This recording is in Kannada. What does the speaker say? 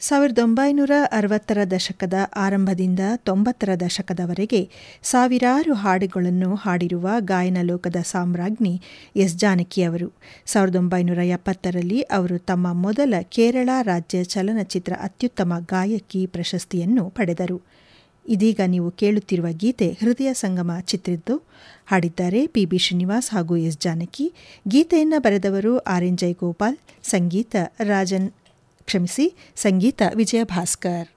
ಸಾವಿರದ ಒಂಬೈನೂರ ಅರವತ್ತರ ದಶಕದ ಆರಂಭದಿಂದ ತೊಂಬತ್ತರ ದಶಕದವರೆಗೆ ಸಾವಿರಾರು ಹಾಡುಗಳನ್ನು ಹಾಡಿರುವ ಗಾಯನ ಲೋಕದ ಸಾಮ್ರಾಜ್ಞಿ ಎಸ್ ಜಾನಕಿ ಅವರು ಸಾವಿರದ ಒಂಬೈನೂರ ಎಪ್ಪತ್ತರಲ್ಲಿ ಅವರು ತಮ್ಮ ಮೊದಲ ಕೇರಳ ರಾಜ್ಯ ಚಲನಚಿತ್ರ ಅತ್ಯುತ್ತಮ ಗಾಯಕಿ ಪ್ರಶಸ್ತಿಯನ್ನು ಪಡೆದರು ಇದೀಗ ನೀವು ಕೇಳುತ್ತಿರುವ ಗೀತೆ ಹೃದಯ ಸಂಗಮ ಚಿತ್ರದ್ದು ಹಾಡಿದ್ದಾರೆ ಪಿ ಬಿ ಶ್ರೀನಿವಾಸ್ ಹಾಗೂ ಎಸ್ ಜಾನಕಿ ಗೀತೆಯನ್ನು ಬರೆದವರು ಆರ್ ಎನ್ ಜಯಗೋಪಾಲ್ ಸಂಗೀತ ರಾಜನ್ ಕ್ಷಮಿಸಿ ಸಂಗೀತ ವಿಜಯ ಭಾಸ್ಕರ್